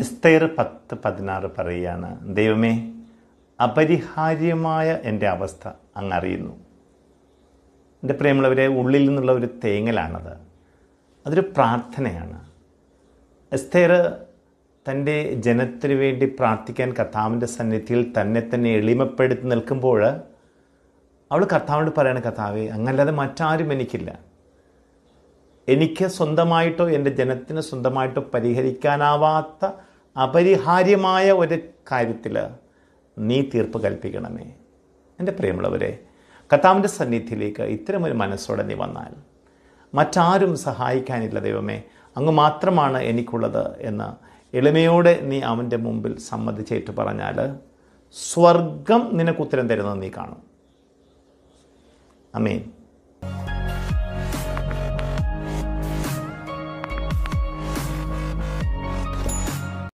എസ്തേർ പത്ത് പതിനാറ് പറയുകയാണ് ദൈവമേ അപരിഹാര്യമായ എൻ്റെ അവസ്ഥ അങ്ങ് അറിയുന്നു എൻ്റെ പ്രിയമുള്ളവരെ ഉള്ളിൽ നിന്നുള്ള ഒരു തേങ്ങലാണത് അതൊരു പ്രാർത്ഥനയാണ് എസ്തേർ തൻ്റെ ജനത്തിന് വേണ്ടി പ്രാർത്ഥിക്കാൻ കർത്താവിൻ്റെ സന്നിധിയിൽ തന്നെ തന്നെ എളിമപ്പെടുത്തി നിൽക്കുമ്പോൾ അവൾ കർത്താവിനോട് പറയണ കർത്താവേ അങ്ങല്ലാതെ മറ്റാരും എനിക്കില്ല എനിക്ക് സ്വന്തമായിട്ടോ എൻ്റെ ജനത്തിന് സ്വന്തമായിട്ടോ പരിഹരിക്കാനാവാത്ത അപരിഹാര്യമായ ഒരു കാര്യത്തിൽ നീ തീർപ്പ് കൽപ്പിക്കണമേ എൻ്റെ പ്രിയമുള്ളവരെ കർത്താവിൻ്റെ സന്നിധിയിലേക്ക് ഇത്തരമൊരു മനസ്സോടെ നീ വന്നാൽ മറ്റാരും സഹായിക്കാനില്ല ദൈവമേ അങ്ങ് മാത്രമാണ് എനിക്കുള്ളത് എന്ന് എളിമയോടെ നീ അവൻ്റെ മുമ്പിൽ സമ്മതിച്ചേറ്റ് പറഞ്ഞാൽ സ്വർഗം നിനക്ക് ഉത്തരം തരുന്നത് നീ കാണും അമീൻ